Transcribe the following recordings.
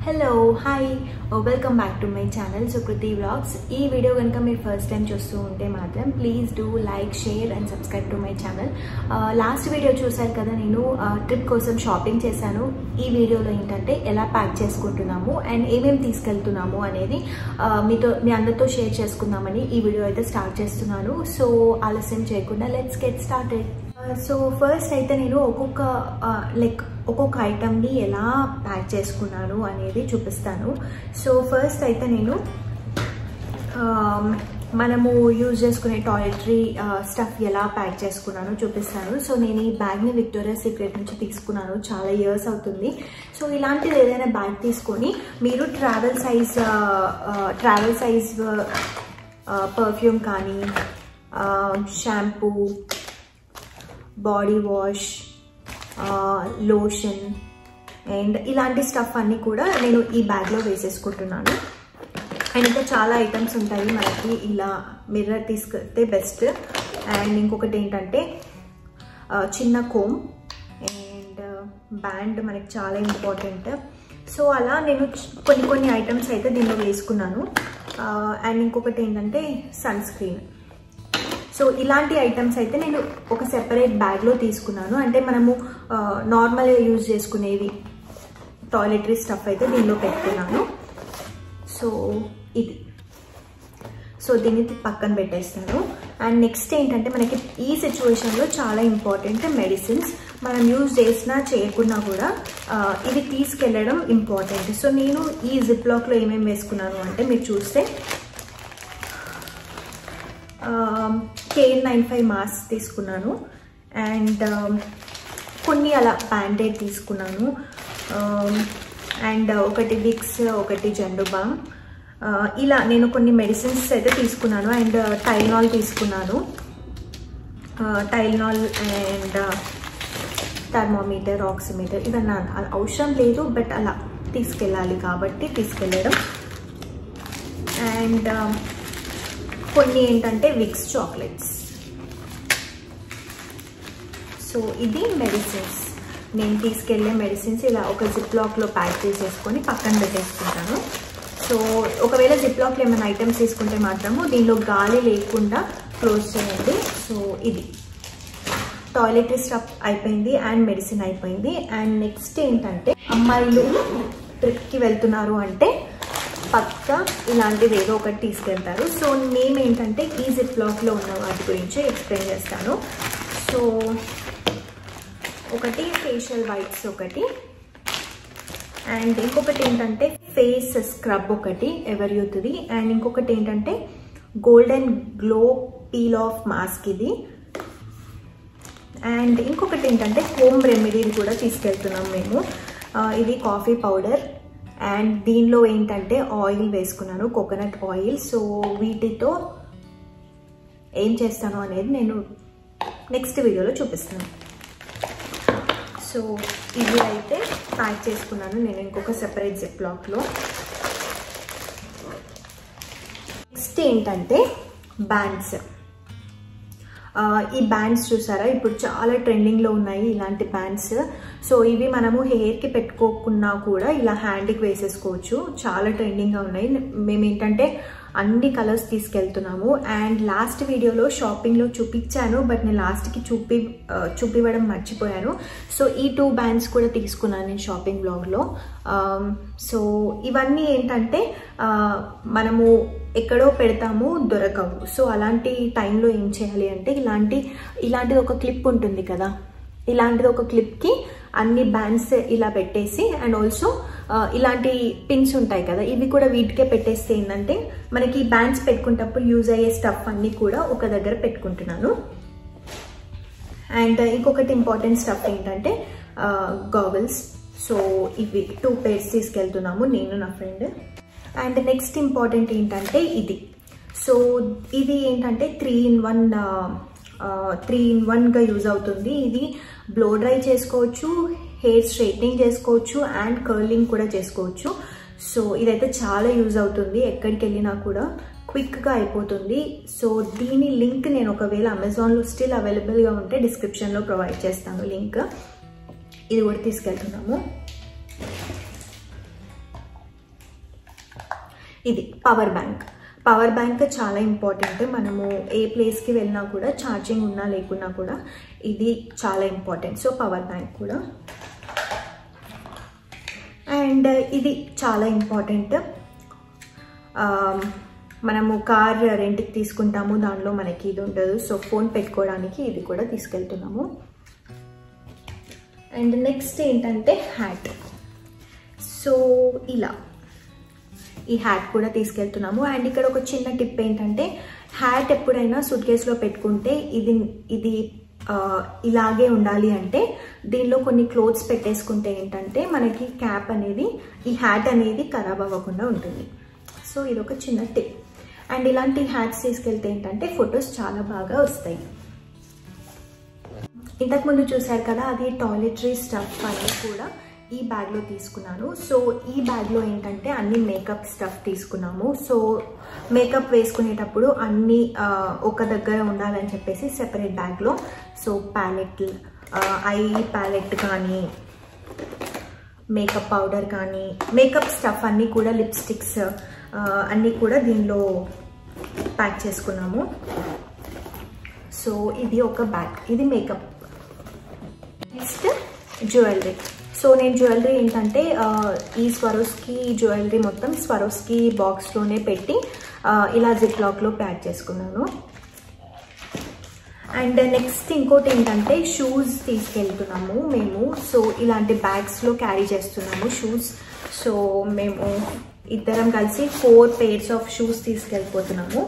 hello hi welcome back to my channel Sukruthi vlogs ఈ video కనుక మీరు ఫస్ట్ టైం చూస్తూ ఉంటే మాత్రం please do like share and subscribe to my channel last video చూశారు కదా నేను ట్రిప్ కోసం షాపింగ్ చేశాను ఈ వీడియోలో ఏంటంటే ఎలా ప్యాక్ చేసుకుంటున్నాము అండ్ ఏమేమి తీసుకెళ్తున్నాము అనేది ఆ, మీతో మీ అందరితో షేర్ చేసుకుందామని ఈ వీడియో అయితే స్టార్ట్ చేస్తున్నాను సో ఆలస్యం చేయకుండా let's get started so first అయితే నేను ఒక్కొక్క లైక్ ఒక్కొక్క ఐటమ్ని ఎలా ప్యాక్ చేసుకున్నాను అనేది చూపిస్తాను సో ఫస్ట్ అయితే నేను um, మనము యూజ్ చేసుకునే టాయిలెటరీ స్టఫ్ ఎలా ప్యాక్ చేసుకున్నానో చూపిస్తాను సో నేను ఈ బ్యాగ్ని విక్టోరియా సీక్రెట్ నుంచి తీసుకున్నాను చాలా ఇయర్స్ అవుతుంది సో ఇలాంటిది ఏదైనా బ్యాగ్ తీసుకొని మీరు travel size travel size perfume కానీ shampoo body wash lotion and ఇలాంటి స్టఫ్ అన్నీ కూడా నేను ఈ బ్యాగ్లో వేసేసుకుంటున్నాను అండ్ ఇంకా చాలా ఐటమ్స్ ఉంటాయి మనకి ఇలా మిర్రర్ తీసుకెళ్తే బెస్ట్ అండ్ ఇంకొకటి ఏంటంటే ఆ, చిన్న కోమ్ అండ్ బ్యాండ్ మనకి చాలా ఇంపార్టెంట్ సో అలా నేను చ్- కొన్ని కొన్ని ఐటమ్స్ అయితే దీనిలో వేసుకున్నాను అండ్ ఇంకొకటి ఏంటంటే సన్ స్క్రీన్ సో ఇలాంటి ఐటమ్స్ అయితే నేను ఒక సెపరేట్ బ్యాగ్లో తీసుకున్నాను అంటే మనము నార్మల్గా యూజ్ చేసుకునేవి టాయిలెటరీ స్టఫ్ అయితే దీనిలో పెట్టుకున్నాను సో ఇది సో దీన్ని పక్కన పెట్టేస్తాను అండ్ నెక్స్ట్ ఏంటంటే మనకి ఈ సిచ్యువేషన్లో చాలా ఇంపార్టెంట్ మెడిసిన్స్ మనం యూజ్ చేసినా చేయకున్నా కూడా ఆ, ఇవి తీసుకెళ్ళడం ఇంపార్టెంట్ సో నేను ఈ జిప్ లాక్లో ఏమేమి వేసుకున్నాను అంటే మీరు చూస్తే కేఎన్ నైన్ ఫైవ్ మాస్క్ తీసుకున్నాను అండ్ కొన్ని అలా బ్యాండేడ్ తీసుకున్నాను అండ్ ఒకటి విక్స్ ఒకటి జండు బామ్ ఇలా నేను కొన్ని మెడిసిన్స్ అయితే తీసుకున్నాను అండ్ టైల్నాల్ తీసుకున్నాను టైల్నాల్ అండ్ థర్మోమీటర్ ఆక్సిమీటర్ ఇవన్నీ అలా అవసరం లేదు బట్ అలా తీసుకెళ్ళాలి కాబట్టి తీసుకెళ్ళడం అండ్ కొన్ని ఏంటంటే విక్స్ చాక్లెట్స్ సో ఇది మెడిసిన్స్ నేను తీసుకెళ్ళే మెడిసిన్స్ ఇలా ఒక జిప్ లాక్లో ప్యాక్ చేసేసుకొని పక్కన పెట్టేసుకుంటాను సో ఒకవేళ జిప్ లాక్లో ఏమైనా ఐటమ్స్ తీసుకుంటే మాత్రము దీనిలో గాలి లేకుండా క్లోజ్ చేయండి సో ఇది టాయిలెటరీ స్టఫ్ అయిపోయింది అండ్ మెడిసిన్ అయిపోయింది అండ్ నెక్స్ట్ ఏంటంటే అమ్మాయిలు ట్రిప్కి వెళ్తున్నారు అంటే పక్క ఇలాంటిది ఏదో ఒకటి తీసుకెళ్తారు సో మేము ఏంటంటే ఈ జిప్ బ్లాక్లో ఉన్న వాటి గురించి ఎక్స్ప్లెయిన్ చేస్తాను సో ఒకటి ఫేషియల్ వైట్స్ ఒకటి అండ్ ఇంకొకటి ఏంటంటే ఫేస్ స్క్రబ్ ఒకటి ఎవర్ యూత్ది అండ్ ఇంకొకటి ఏంటంటే golden glow peel off mask ఇది అండ్ ఇంకొకటి ఏంటంటే హోమ్ రెమెడీని కూడా తీసుకెళ్తున్నాం మేము ఆ, ఇది కాఫీ పౌడర్ అండ్ దీనిలో ఏంటంటే ఆయిల్ వేసుకున్నాను కోకోనట్ ఆయిల్ సో వీటితో ఏం చేస్తాను అనేది నేను నెక్స్ట్ వీడియోలో చూపిస్తాను సో ఇది అయితే ప్యాక్ చేసుకున్నాను నేను ఇంకొక సెపరేట్ జిప్ బ్లాక్లో నెక్స్ట్ ఏంటంటే బ్యాండ్స్ ఆ, ఈ బ్యాండ్స్ చూసారా ఇప్పుడు చాలా ట్రెండింగ్లో ఉన్నాయి ఇలాంటి బ్యాండ్స్ సో ఇవి మనము హెయిర్కి పెట్టుకోకున్నా కూడా ఇలా హ్యాండ్కి వేసేసుకోవచ్చు చాలా ట్రెండింగ్గా ఉన్నాయి మేము ఏంటంటే అన్ని కలర్స్ తీసుకెళ్తున్నాము అండ్ లాస్ట్ వీడియోలో షాపింగ్లో చూపించాను బట్ నేను లాస్ట్కి చూపి ఆ, చూపివ్వడం మర్చిపోయాను సో ఈ టూ బ్యాండ్స్ కూడా తీసుకున్నాను నేను షాపింగ్ బ్లాగ్లో సో ఇవన్నీ ఏంటంటే ఆ, మనము ఎక్కడో పెడతాము దొరకవు సో అలాంటి టైంలో ఏం చేయాలి అంటే ఇలాంటి ఇలాంటిది ఒక క్లిప్ ఉంటుంది కదా ఇలాంటిది ఒక క్లిప్కి అన్ని బ్యాండ్స్ ఇలా పెట్టేసి అండ్ ఆల్సో ఇలాంటి పిన్స్ ఉంటాయి కదా ఇవి కూడా వీటికే పెట్టేస్తే ఏంటంటే మనకి ఈ బ్యాండ్స్ పెట్టుకునేటప్పుడు యూజ్ అయ్యే స్టఫ్ అన్ని కూడా ఒక దగ్గర పెట్టుకుంటున్నాను అండ్ ఇంకొకటి ఇంపార్టెంట్ స్టఫ్ ఏంటంటే గాగుల్స్ సో ఇవి టూ పేర్స్ తీసుకెళ్తున్నాము నేను నా ఫ్రెండ్ అండ్ నెక్స్ట్ ఇంపార్టెంట్ ఏంటంటే ఇది సో ఇది ఏంటంటే three in one three in వన్గా యూజ్ అవుతుంది ఇది బ్లో డ్రై చేసుకోవచ్చు హెయిర్ స్ట్రైట్నింగ్ చేసుకోవచ్చు అండ్ కర్లింగ్ కూడా చేసుకోవచ్చు సో ఇదైతే చాలా యూజ్ అవుతుంది ఎక్కడికి వెళ్ళినా కూడా క్విక్గా అయిపోతుంది సో దీని లింక్ నేను ఒకవేళ అమెజాన్లో స్టిల్ అవైలబుల్గా ఉంటే డిస్క్రిప్షన్లో ప్రొవైడ్ చేస్తాను లింక్ ఇది కూడా తీసుకెళ్తున్నాము ఇది పవర్ బ్యాంక్ పవర్ బ్యాంక్ చాలా ఇంపార్టెంట్ మనము ఏ ప్లేస్కి వెళ్ళినా కూడా ఛార్జింగ్ ఉన్నా లేకున్నా కూడా ఇది చాలా ఇంపార్టెంట్ సో పవర్ బ్యాంక్ కూడా అండ్ ఇది చాలా ఇంపార్టెంట్ మనము కార్ రెంట్కి తీసుకుంటాము దానిలో మనకి ఇది ఉండదు సో ఫోన్ పెట్టుకోవడానికి ఇది కూడా తీసుకెళ్తున్నాము అండ్ నెక్స్ట్ ఏంటంటే హ్యాట్ సో ఇలా ఈ హ్యాట్ కూడా తీసుకెళ్తున్నాము అండ్ ఇక్కడ ఒక చిన్న టిప్ ఏంటంటే హ్యాట్ ఎప్పుడైనా సూట్ కేసులో పెట్టుకుంటే ఇది ఇది ఇలాగే ఉండాలి అంటే దీనిలో కొన్ని క్లోత్స్ పెట్టేసుకుంటే ఏంటంటే మనకి క్యాప్ అనేది ఈ హ్యాట్ అనేది ఖరాబ్ అవ్వకుండా ఉంటుంది సో ఇది ఒక చిన్న టిప్ అండ్ ఇలాంటి హ్యాట్స్ తీసుకెళ్తే ఏంటంటే ఫొటోస్ చాలా బాగా వస్తాయి ఇంతకుముందు చూశారు కదా అది టాయిలెటరీ స్టఫ్ అని కూడా ఈ బ్యాగ్లో తీసుకున్నాను సో ఈ బ్యాగ్లో ఏంటంటే అన్ని మేకప్ స్టఫ్ తీసుకున్నాము సో మేకప్ వేసుకునేటప్పుడు అన్నీ ఒక దగ్గర ఉండాలని చెప్పేసి సెపరేట్ బ్యాగ్లో సో ప్యాలెట్ ఐ ప్యాలెట్ కానీ మేకప్ పౌడర్ కానీ మేకప్ స్టఫ్ అన్నీ కూడా లిప్స్టిక్స్ అన్నీ కూడా దీనిలో ప్యాక్ చేసుకున్నాము సో ఇది ఒక బ్యాగ్ ఇది మేకప్ నెక్స్ట్ జ్యువెలరీ సో నేను జ్యువెలరీ ఏంటంటే ఈ స్వరోస్కి జ్యువెలరీ మొత్తం స్వరోస్కి బాక్స్లోనే పెట్టి ఇలా జిప్ లాక్లో ప్యాక్ చేసుకున్నాను అండ్ నెక్స్ట్ ఇంకోటి ఏంటంటే షూస్ తీసుకెళ్తున్నాము మేము సో ఇలాంటి బ్యాగ్స్లో క్యారీ చేస్తున్నాము షూస్ సో మేము ఇద్దరం కలిసి ఫోర్ పేర్స్ ఆఫ్ షూస్ తీసుకెళ్ళిపోతున్నాము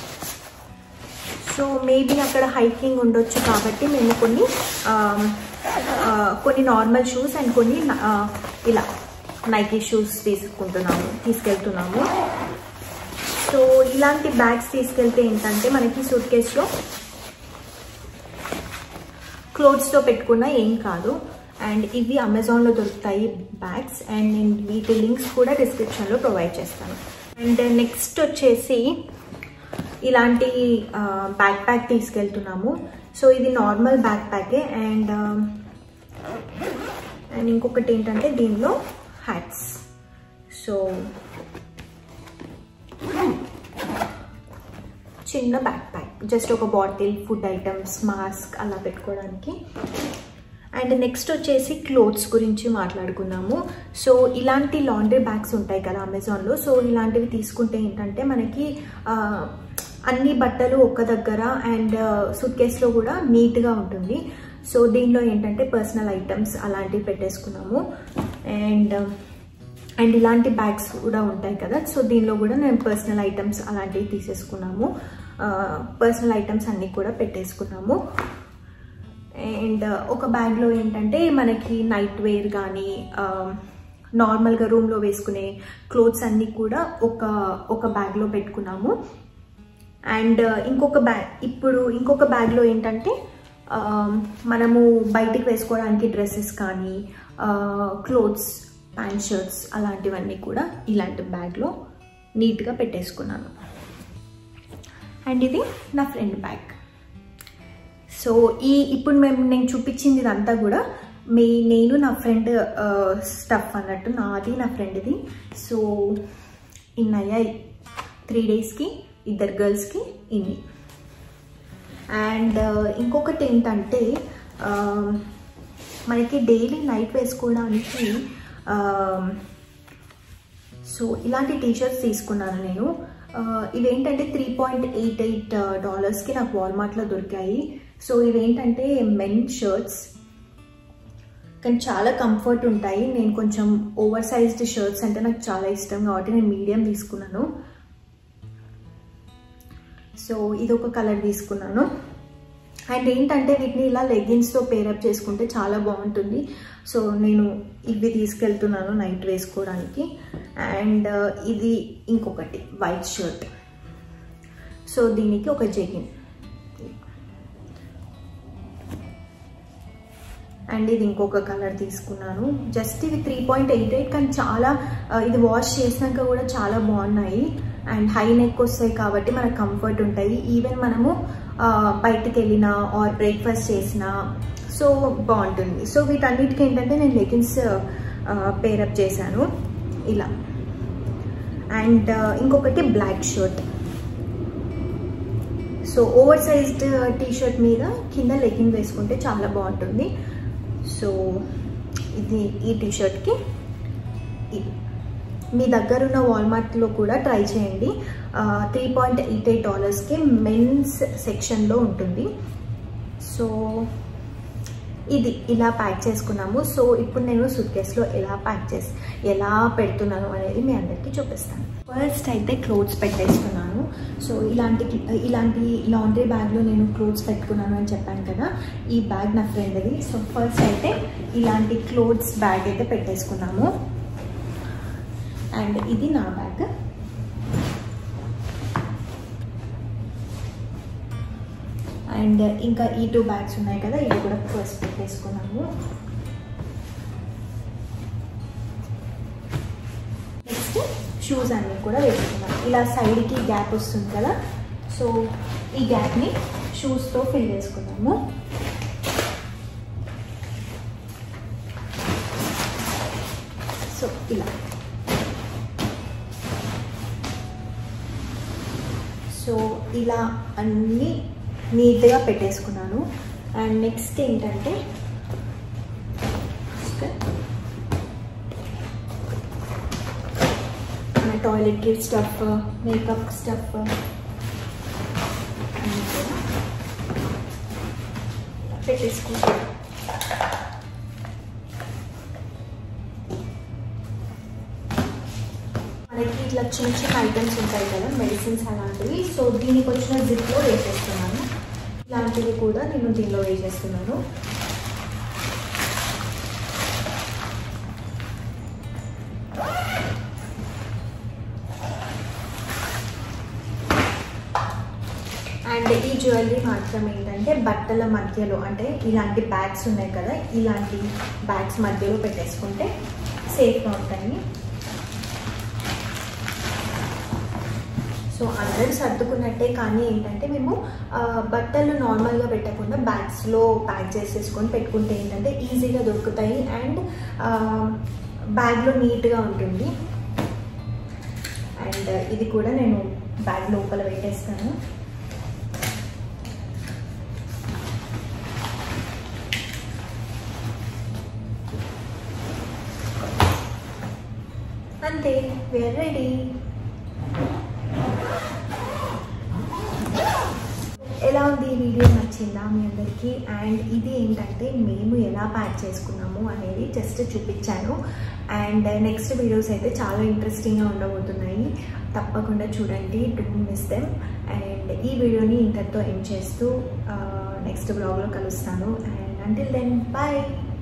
సో మేబీ అక్కడ హైకింగ్ ఉండొచ్చు కాబట్టి మేము కొన్ని కొన్ని నార్మల్ షూస్ అండ్ కొన్ని ఇలా నైకీ షూస్ తీసుకుంటున్నాము తీసుకెళ్తున్నాము సో ఇలాంటి బ్యాగ్స్ తీసుకెళ్తే ఏంటంటే మనకి సూట్ కేసులో క్లోత్స్తో పెట్టుకున్న ఏం కాదు అండ్ ఇవి అమెజాన్లో దొరుకుతాయి బ్యాగ్స్ అండ్ నేను వీటి లింక్స్ కూడా డిస్క్రిప్షన్లో ప్రొవైడ్ చేస్తాను అండ్ నెక్స్ట్ వచ్చేసి ఇలాంటి బ్యాక్ ప్యాక్ తీసుకెళ్తున్నాము సో ఇది నార్మల్ బ్యాక్ ప్యాకే అండ్ అండ్ ఇంకొకటి ఏంటంటే దీనిలో హ్యాట్స్ సో చిన్న బ్యాక్ ప్యాక్ జస్ట్ ఒక బాటిల్ ఫుడ్ ఐటమ్స్ మాస్క్ అలా పెట్టుకోవడానికి అండ్ నెక్స్ట్ వచ్చేసి క్లోత్స్ గురించి మాట్లాడుకుందాము సో ఇలాంటి లాండ్రీ బ్యాగ్స్ ఉంటాయి కదా అమెజాన్లో సో ఇలాంటివి తీసుకుంటే ఏంటంటే మనకి అన్ని బట్టలు ఒక్క దగ్గర అండ్ సూట్ కేసులో కూడా నీట్గా ఉంటుంది సో దీనిలో ఏంటంటే పర్సనల్ ఐటమ్స్ అలాంటివి పెట్టేసుకున్నాము అండ్ అండ్ ఇలాంటి బ్యాగ్స్ కూడా ఉంటాయి కదా సో దీనిలో కూడా నేను పర్సనల్ ఐటమ్స్ అలాంటివి తీసేసుకున్నాము పర్సనల్ ఐటమ్స్ అన్నీ కూడా పెట్టేసుకున్నాము అండ్ ఒక బ్యాగ్లో ఏంటంటే మనకి నైట్ వేర్ కానీ నార్మల్గా రూమ్లో వేసుకునే క్లోత్స్ అన్నీ కూడా ఒక ఒక బ్యాగ్లో పెట్టుకున్నాము అండ్ ఇంకొక బ్యాగ్ ఇప్పుడు ఇంకొక బ్యాగ్లో ఏంటంటే మనము బయటికి వేసుకోవడానికి డ్రెస్సెస్ కానీ క్లోత్స్ ప్యాంట్ షర్ట్స్ అలాంటివన్నీ కూడా ఇలాంటి బ్యాగ్లో నీట్గా పెట్టేసుకున్నాను అండ్ ఇది నా ఫ్రెండ్ బ్యాగ్ సో ఈ ఇప్పుడు మేము నేను చూపించింది ఇదంతా కూడా మీ నేను నా ఫ్రెండ్ స్టఫ్ అన్నట్టు నాది నా ఫ్రెండ్ది సో ఇన్నయ్యాయి త్రీ డేస్కి ఇద్దరు గర్ల్స్కి ఇన్ని అండ్ ఇంకొకటి ఏంటంటే మనకి డైలీ నైట్ వేసుకోవడానికి సో ఇలాంటి టీషర్ట్స్ తీసుకున్నాను నేను ఇవేంటంటే త్రీ పాయింట్ ఎయిట్ ఎయిట్ డాలర్స్కి నాకు వాల్మార్ట్లో దొరికాయి సో ఇవేంటంటే మెన్ షర్ట్స్ కానీ చాలా కంఫర్ట్ ఉంటాయి నేను కొంచెం ఓవర్ సైజ్డ్ షర్ట్స్ అంటే నాకు చాలా ఇష్టం కాబట్టి నేను మీడియం తీసుకున్నాను సో ఇది ఒక కలర్ తీసుకున్నాను అండ్ ఏంటంటే వీటిని ఇలా లెగ్గిన్స్తో పేరప్ చేసుకుంటే చాలా బాగుంటుంది సో నేను ఇవి తీసుకెళ్తున్నాను నైట్ వేసుకోవడానికి అండ్ ఇది ఇంకొకటి వైట్ షర్ట్ సో దీనికి ఒక జెగిన్ అండ్ ఇది ఇంకొక కలర్ తీసుకున్నాను జస్ట్ ఇది త్రీ పాయింట్ ఎయిట్ ఎయిట్ కానీ చాలా ఇది వాష్ చేసినాక కూడా చాలా బాగున్నాయి అండ్ హై నెక్ వస్తాయి కాబట్టి మనకు కంఫర్ట్ ఉంటాయి ఈవెన్ మనము బయటకు వెళ్ళినా ఆర్ బ్రేక్ఫాస్ట్ చేసినా సో బాగుంటుంది సో వీటన్నిటికీ ఏంటంటే నేను లెగిన్స్ పేరప్ చేశాను ఇలా అండ్ ఇంకొకటి black shirt so oversized T shirt మీద కింద లెగ్గింగ్ వేసుకుంటే చాలా బాగుంటుంది సో ఇది ఈ టీ షర్ట్కి ఇది మీ దగ్గర ఉన్న వాల్మార్ట్లో కూడా ట్రై చేయండి త్రీ పాయింట్ ఎయిట్ ఎయిట్ డాలర్స్కి మెన్స్ సెక్షన్లో ఉంటుంది సో ఇది ఇలా ప్యాక్ చేసుకున్నాము సో ఇప్పుడు నేను సూట్ కేసులో ఎలా ప్యాక్ చేసి ఎలా పెడుతున్నాను అనేది మీ అందరికీ చూపిస్తాను ఫస్ట్ అయితే క్లోత్స్ పెట్టేసుకున్నాను సో ఇలాంటి ఇలాంటి లాండ్రీ బ్యాగ్లో నేను క్లోత్స్ పెట్టుకున్నాను అని చెప్పాను కదా ఈ బ్యాగ్ నా ఫ్రెండ్ది సో ఫస్ట్ అయితే ఇలాంటి క్లోత్స్ బ్యాగ్ అయితే పెట్టేసుకున్నాము అండ్ ఇది నా బ్యాగ్ అండ్ ఇంకా ఈ టూ బ్యాగ్స్ ఉన్నాయి కదా ఇవి కూడా ఫస్ట్ పెట్టేసుకున్నాము నెక్స్ట్ షూస్ అన్నీ కూడా వేసుకున్నాం ఇలా సైడ్కి గ్యాప్ వస్తుంది కదా సో ఈ గ్యాప్ని షూస్తో ఫిల్ చేసుకున్నాము సో ఇలా సో ఇలా అన్నీ నీట్గా పెట్టేసుకున్నాను అండ్ నెక్స్ట్ ఏంటంటే మన టాయిలెట్రీ స్టఫ్ మేకప్ స్టఫ్ అన్నీ కూడా పెట్టేసుకుంటాను మనకి ఇట్లా చిన్న చిన్న ఐటమ్స్ ఉంటాయి కదా మెడిసిన్స్ అలాంటివి సో దీనికి వచ్చిన జిప్లో వేసేస్తున్నాను ఇలాంటివి కూడా నేను దీనిలో వేసేస్తున్నాను అండ్ ఈ జ్యువెలరీ మాత్రం ఏంటంటే బట్టల మధ్యలో అంటే ఇలాంటి బ్యాగ్స్ ఉన్నాయి కదా ఇలాంటి బ్యాగ్స్ మధ్యలో పెట్టేసుకుంటే సేఫ్గా ఉంటాయి సో అందరూ సర్దుకున్నట్టే కానీ ఏంటంటే మేము బట్టలు నార్మల్గా పెట్టకుండా బ్యాగ్స్లో ప్యాక్ చేసేసుకొని పెట్టుకుంటే ఏంటంటే ఈజీగా దొరుకుతాయి అండ్ బ్యాగ్లో నీట్గా ఉంటుంది అండ్ ఇది కూడా నేను బ్యాగ్ లోపల పెట్టేస్తాను అంతే వేర్ రెడీ ఎలా ఉంది ఈ వీడియో నచ్చిందా మీ అందరికీ అండ్ ఇది ఏంటంటే మేము ఎలా ప్యాక్ చేసుకున్నాము అనేది జస్ట్ చూపించాను అండ్ నెక్స్ట్ వీడియోస్ అయితే చాలా ఇంట్రెస్టింగ్గా ఉండబోతున్నాయి తప్పకుండా చూడండి డోంట్ మిస్ దెమ్ అండ్ ఈ వీడియోని ఇంతటితో ఎండ్ చేస్తూ నెక్స్ట్ బ్లాగ్లో కలుస్తాను అండ్ అంటిల్ దెన్ బాయ్